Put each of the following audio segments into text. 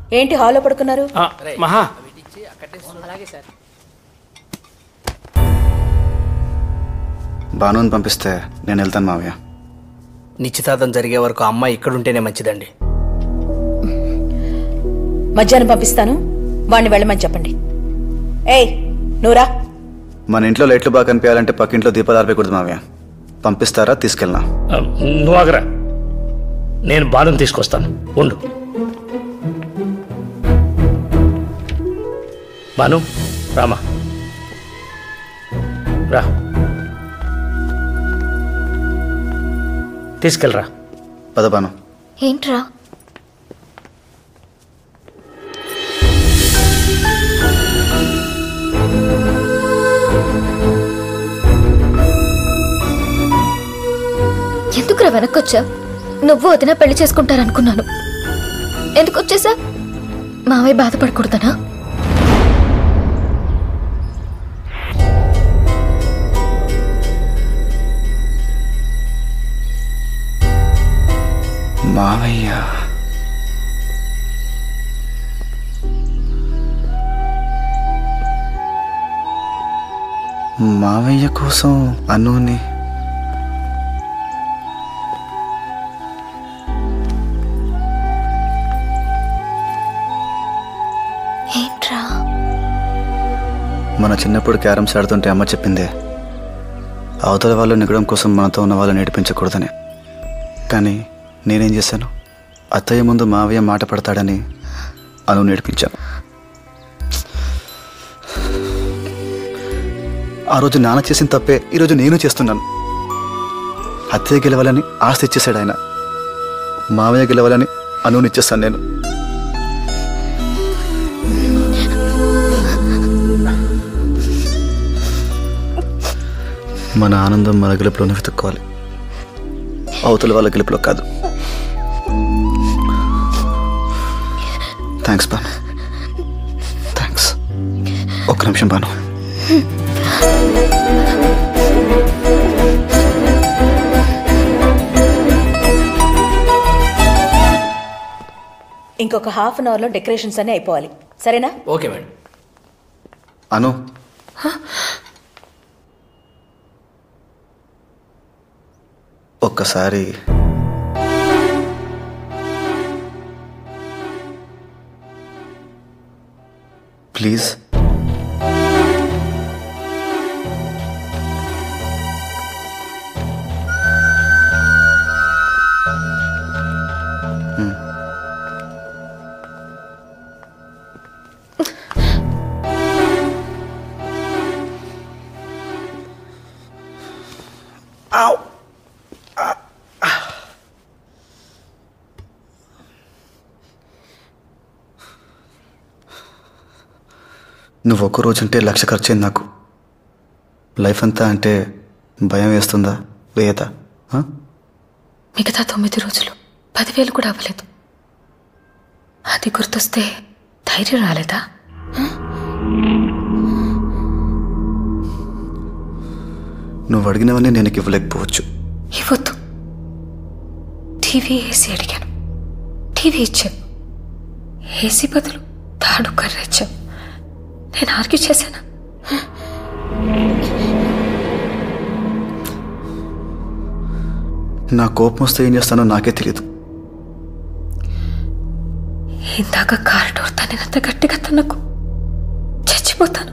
ఏంటి హాల్లో పడుకున్నారు ఆ, మహా అలాగే సార్ భానుని పంపిస్తే నేను వెళ్తాను మావయ్య నిశ్చితార్థం జరిగే వరకు అమ్మాయి ఇక్కడుంటేనే మంచిదండి మధ్యాహ్నం పంపిస్తాను వాణ్ణి వెళ్ళమని చెప్పండి ఏయ్ నూరా మన ఇంట్లో లైట్లు బాగా కనిపించాలంటే పక్కింట్లో దీపాలు ఆర్పేయకూడదు మావయ్య పంపిస్తారా తీసుకెళ్ళనా ఆ, నువ్వు ఆగరా నేను బాదం తీసుకొస్తాను ఉండు బాను రామా రా తీసుకెళ్ళరా పద భాను ఏంట్రా ఎందుకురా వెనక్కొచ్చా నువ్వు వదిన పెళ్లి చేసుకుంటారనుకున్నాను ఎందుకు వచ్చేసా మావయ్య బాధపడకూడదనా మావయ్య మావయ్య కోసం అనుని ఏంట్రా మన చిన్నప్పుడు క్యారమ్స్ ఆడుతుంటే అమ్మ చెప్పిందే అవతల వాళ్ళు నిగడం కోసం మనతో ఉన్న వాళ్ళు నేర్పించకూడదని కానీ నేనేం చేశాను అత్తయ్య ముందు మావయ్య మాట పడతాడని అను నేర్పించాను ఆ రోజు నాన్న చేసిన తప్పే ఈరోజు నేను చేస్తున్నాను అత్తయ్య గెలవాలని ఆస్తి ఇచ్చేశాడు ఆయన మావయ్య గెలవాలని అనునిచ్చేస్తాను నేను మన ఆనందం మన గెలుపులోనే వెతుక్కోవాలి అవతల వాళ్ళ గెలుపులో కాదు థ్యాంక్స్ బాను థ్యాంక్స్ ఒక్క నిమిషం బాను ఇంకొక హాఫ్ అన్ అవర్లో డెకరేషన్స్ అన్నీ అయిపోవాలి సరేనా ఓకే మేడం అను ఒక్కసారి ప్లీజ్ నువ్వు ఒక్క రోజు అంటే లక్ష ఖర్చు అయింది నాకు లైఫ్ అంతా అంటే భయం వేస్తుందా వేయదా ఆ? మిగతా తొమ్మిది రోజులు పదివేలు కూడా అవ్వలేదు అది గుర్తొస్తే ధైర్యం రాలేదా నువ్వు అడిగినవన్నీ నేను నీకు ఇవ్వలేకపోవచ్చు ఇవ్వద్దు టీవీ ఏసీ అడిగాను టీవీ ఇచ్చావు ఏసీ బదులు తాడు కర్ర ఇచ్చావు నేను ఆర్గ్యూ చేశానా నా కోపం వస్తే ఏం చేస్తానో నాకే తెలియదు ఇందాక కార్ డోర్ తనినంత గట్టిగా తనకు చచ్చిపోతాను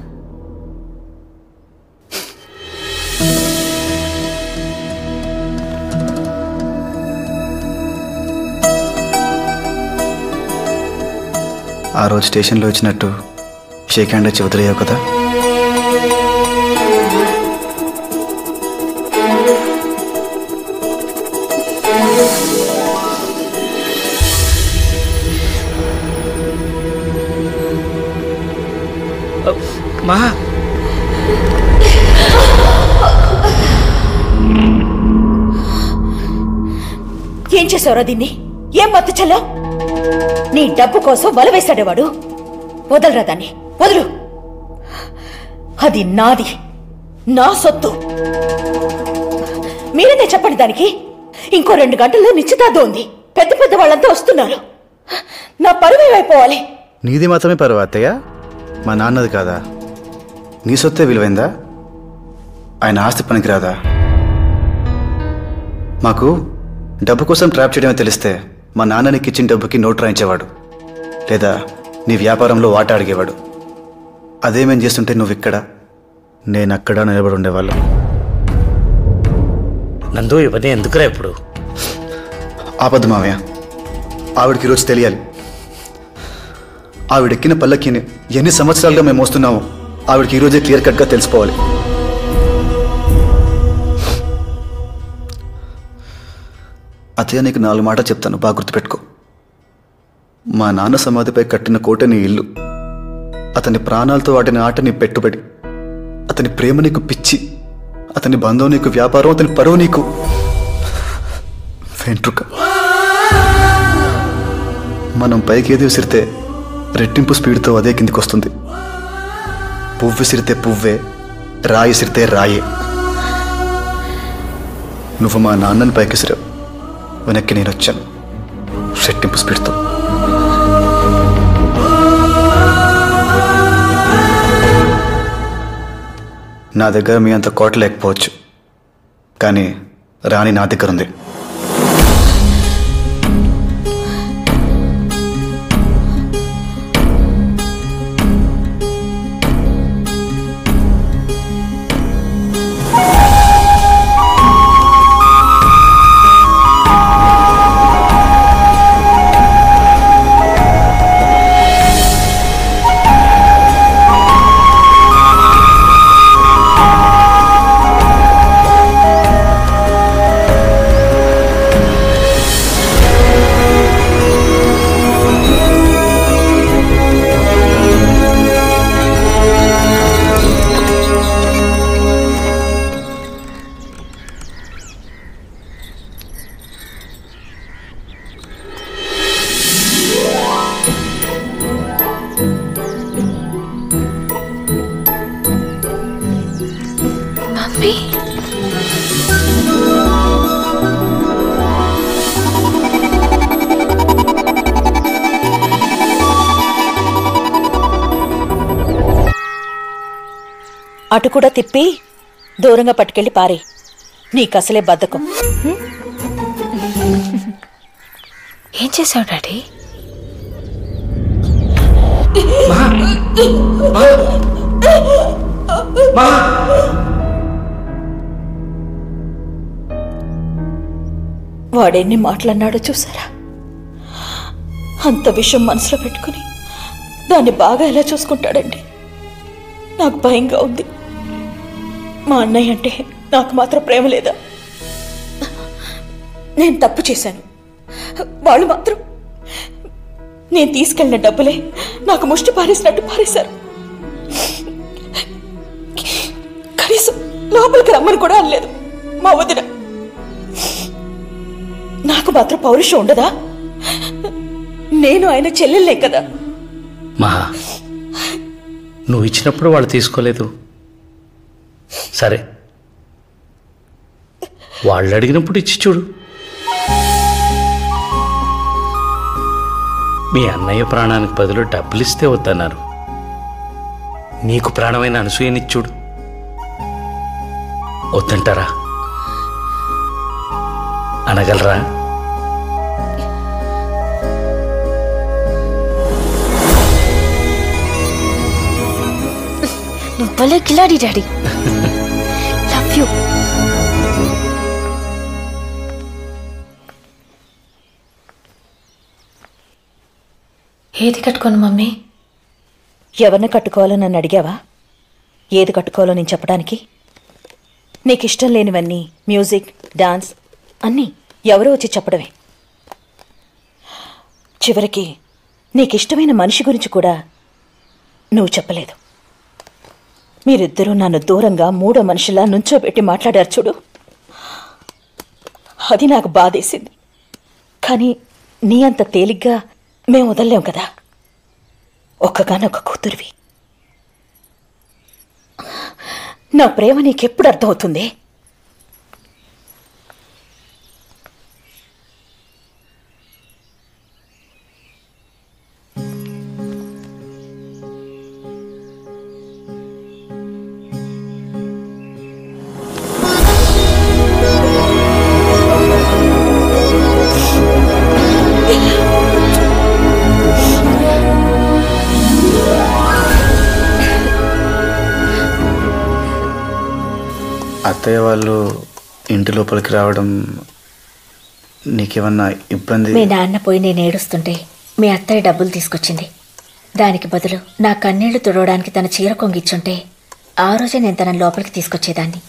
ఆ రోజు స్టేషన్లో వచ్చినట్టు షేక్ హ్యాండ్ వచ్చి వదిలేయావు కదా మహా ఏం చేసావురా దీన్ని ఏం మత్తు చల్లా నీ డబ్బు కోసం వల వేశాడే వాడు వదలరా దాన్ని వదులు అది నాది నా సొత్తు మీరేనే చెప్పండి దానికి ఇంకో రెండు గంటల్లో నిశ్చితార్థం ఉంది పెద్ద పెద్ద వాళ్ళంతా వస్తున్నారు నా పరువు ఏమైపోవాలి నీది మాత్రమే పర్వా అత్తయ్య మా నాన్నది కాదా నీ సొత్తే విలువైందా ఆయన ఆస్తి పనికిరాదా మాకు డబ్బు కోసం ట్రాప్ చేయడమే తెలిస్తే మా నాన్న నీకు ఇచ్చిన డబ్బుకి నోట్ రాయించేవాడు లేదా నీ వ్యాపారంలో వాటా అడిగేవాడు అదేమేం చేస్తుంటే నువ్వు ఇక్కడ నేను అక్కడ నిలబడి ఉండేవాళ్ళం నందు ఇవన్నీ ఎందుకురా ఇప్పుడు ఆపద్దు మావయ్య ఆవిడకి ఈరోజు తెలియాలి ఆవిడెక్కిన పల్లకిని ఎన్ని సంవత్సరాలుగా మేము మోస్తున్నామో ఆవిడకి ఈరోజే క్లియర్ కట్గా తెలిసిపోవాలి అతయ్య నీకు నాలుగు మాట చెప్తాను బాగా గుర్తుపెట్టుకో మా నాన్న సమాధిపై కట్టిన కోట నీ ఇల్లు అతని ప్రాణాలతో వాటిని ఆట నీ పెట్టుబడి అతని ప్రేమ నీకు పిచ్చి అతని బంధం నీకు వ్యాపారం అతని పరువు నీకు వెంట్రుక మనం పైకి ఏది విసిరితే రెట్టింపు స్పీడ్తో అదే కిందికి వస్తుంది పువ్వు విసిరితే పువ్వే రాయి విసిరితే రాయే నువ్వు మా నాన్నని పైకి విసిరావు వెనక్కి నేను వచ్చాను రెట్టింపు స్పీడ్తో నా దగ్గర మీ అంత కోట లేకపోవచ్చు కానీ రాణి నా దగ్గర ఉంది మమ్మీ అటు కూడా తిప్పి దూరంగా పట్టుకెళ్ళి పారే నీకసలే బద్ధకం ఏం చేసావు డాడీ వాడెన్ని మాటలన్నాడో చూసారా అంత విషయం మనసులో పెట్టుకుని దాన్ని బాగా ఎలా చూసుకుంటాడండి నాకు భయంగా ఉంది మా అన్నయ్య అంటే నాకు మాత్రం ప్రేమ లేదా నేను తప్పు చేశాను వాళ్ళు మాత్రం నేను తీసుకెళ్ళిన డబ్బులే నాకు ముష్టి పారేసినట్టు పారేశారు కనీసం లోపలికి రమ్మని కూడా అనలేదు మా వదిన నాకు మాత్రం పౌరుషం ఉండదా నేను ఆయన చెల్లెల్లే కదా మహా నువ్వు ఇచ్చినప్పుడు వాళ్ళు తీసుకోలేదు సరే వాళ్ళు అడిగినప్పుడు ఇచ్చి చూడు మీ అన్నయ్య ప్రాణానికి బదులు డబ్బులు ఇస్తే వద్దన్నారు నీకు ప్రాణమైన అనసూయనిచ్చి చూడు వద్దంటారా అనగలరా నువ్వు భలే కిలాడి డాడీ లవ్ యూ ఏది కట్టుకోను మమ్మీ ఎవరిని కట్టుకోవాలో నన్ను అడిగావా ఏది కట్టుకోవాలో నేను చెప్పడానికి నీకు ఇష్టం లేనివన్నీ మ్యూజిక్ డాన్స్ అన్నీ ఎవరో వచ్చి చెప్పడమే చివరికి నీకు ఇష్టమైన మనిషి గురించి కూడా నువ్వు చెప్పలేదు మీరిద్దరూ నన్ను దూరంగా మూడో మనిషిలా నుంచోబెట్టి మాట్లాడారు చూడు అది నాకు బాధేసింది కానీ నీ అంత తేలిగ్గా మేము వదలలేం కదా ఒక్కగానొక్క కూతురివి నా ప్రేమ నీకెప్పుడు అర్థమవుతుంది అత్తయ్య వాళ్ళు ఇంటి లోపలికి రావడం నీకేమన్నా ఇబ్బంది మీ నాన్న పోయి నేను ఏడుస్తుంటే మీ అత్తయ్య డబ్బులు తీసుకొచ్చింది దానికి బదులు నా కన్నీళ్లు తుడవడానికి తన చీర కొంగిచ్చుంటే ఆ రోజే నేను తన లోపలికి తీసుకొచ్చేదాన్ని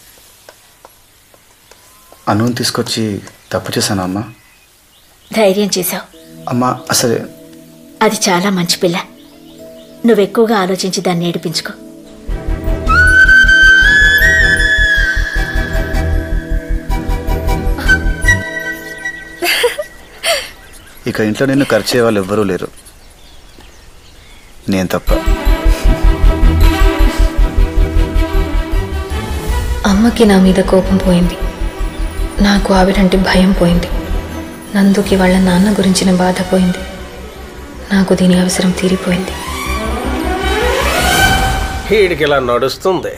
అనుని తీసుకొచ్చి తప్పు చేశాను అమ్మా ధైర్యం చేశావు అమ్మా అసలు అది చాలా మంచి పిల్ల నువ్వెక్కువగా ఆలోచించి దాన్ని ఏడిపించుకో ఇక ఇంట్లో నిన్ను ఖర్చు వాళ్ళు ఎవ్వరూ లేరు నేను తప్ప అమ్మకి నా మీద కోపం పోయింది నాకు ఆవిడంటే భయం పోయింది నందుకి వాళ్ళ నాన్న గురించిన బాధ పోయింది నాకు దీని అవసరం తీరిపోయింది వీడికి ఇలా నడుస్తుంది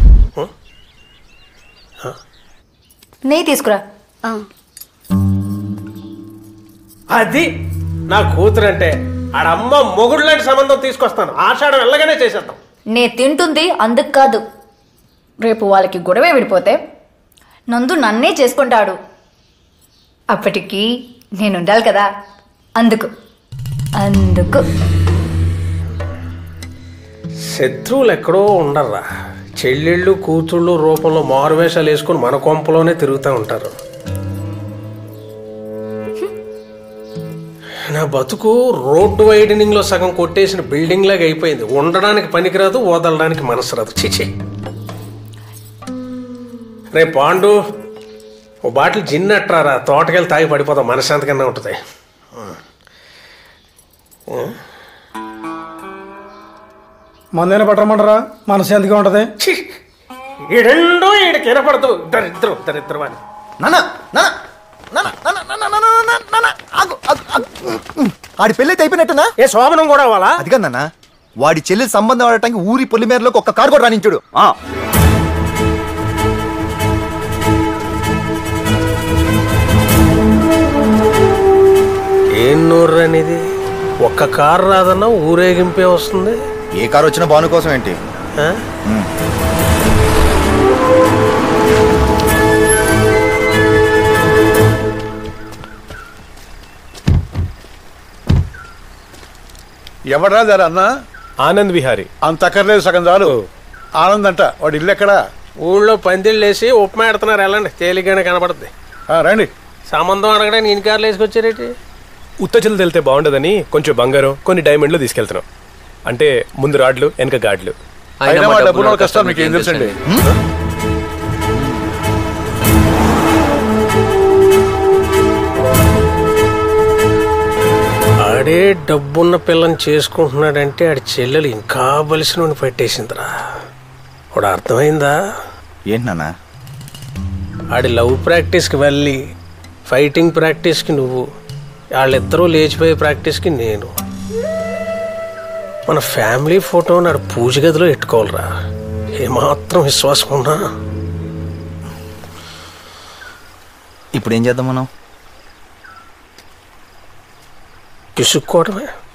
నెయ్యి తీసుకురా అది నా కూతురంటే ఆడమ్మ మొగుడు లాంటి సంబంధం తీసుకొస్తాను ఆషాఢం వెళ్ళగానే చేసేద్దాం నే తింటుంది అందుకు కాదు రేపు వాళ్ళకి గొడవే విడిపోతే నందు నన్నే చేసుకుంటాడు అప్పటికి నేను ఉండాలి కదా అందుకు అందుకు శత్రువులు ఎక్కడో ఉండర్రా చెల్లెళ్ళు కూతుళ్ళు రూపంలో మారువేషాలు వేసుకుని మన కొంపలోనే తిరుగుతూ ఉంటారు నా బతుకు రోడ్డు వైడనింగ్ లో సగం కొట్టేసిన బిల్డింగ్ లాగా అయిపోయింది ఉండడానికి పనికిరాదు వదలడానికి మనసు రాదు చిచి రే పాండు ఓ బాటిల్ జిన్ అట్రారా తోటకెళ్ళి తాగి పడిపోతాం మనశాంతికన్నా ఉంటుంది మందైనా పట్టమంటారా మనశాంతిగా ఉంటది ఛీ! ఈ రెండో ఈడ కినపడదు దరిద్రం దరిద్రం అని నాన్న నాన్న నాన్న నాన్న నాన్న నాన్న నాన్న నాన్న ఆగు ఆగు ఆగు ఆడి పెళ్ళి అయితే అయిపోయినట్టునా ఏ శోభనం కూడా అవ్వాలా అది కాదు నాన్న వాడి చెల్లి సంబంధం ఆడటానికి ఊరి పొలిమేరలోకి ఒక్క కారు కూడా రానించుడు ఏం నోర్రు అనేది ఒక్క కారు రాదన్నా ఊరేగింపే వస్తుంది ఏ కారు వచ్చినా బాను కోసం ఏంటి ఆ? ఎవడరా దారా అన్న ఆనంద్ విహారీ అంత అక్కర్లేదు సగం చాలు ఆనంద్ అంట వాడి ఇల్లు ఎక్కడా ఊళ్ళో పందిళ్ళు వేసి ఉప్మా ఎడుతున్నారు వెళ్ళండి తేలిగ్గానే కనపడుతుంది ఆ, రండి సంబంధం అడగడానికి ఇన్ని కార్లు వేసుకొచ్చారేటి ఉత్తచలు తెలితే బాగుండదని కొంచెం బంగారం కొన్ని డైమండ్లు తీసుకెళ్తున్నాం అంటే ముందు రాడ్లు వెనక గాడ్లు అయినా మా డబ్బుల కష్టం మీకు ఏం తెలుసండి ఆడే డబ్బున్న పిల్లని చేసుకుంటున్నాడంటే ఆడి చెల్లెలు ఇంకా బలిసిన పెట్టేసిందిరా ఇప్పుడు అర్థమైందా ఏంటి నాన్న ఆడి లవ్ ప్రాక్టీస్కి వెళ్ళి ఫైటింగ్ ప్రాక్టీస్కి నువ్వు వాళ్ళిద్దరూ లేచిపోయే ప్రాక్టీస్కి నేను మన ఫ్యామిలీ ఫోటో నాడు పూజ గదిలో పెట్టుకోవాలిరా ఏమాత్రం విశ్వాసం ఉన్నా ఇప్పుడు ఏం చేద్దాం మనం కిసుక్కోవడమే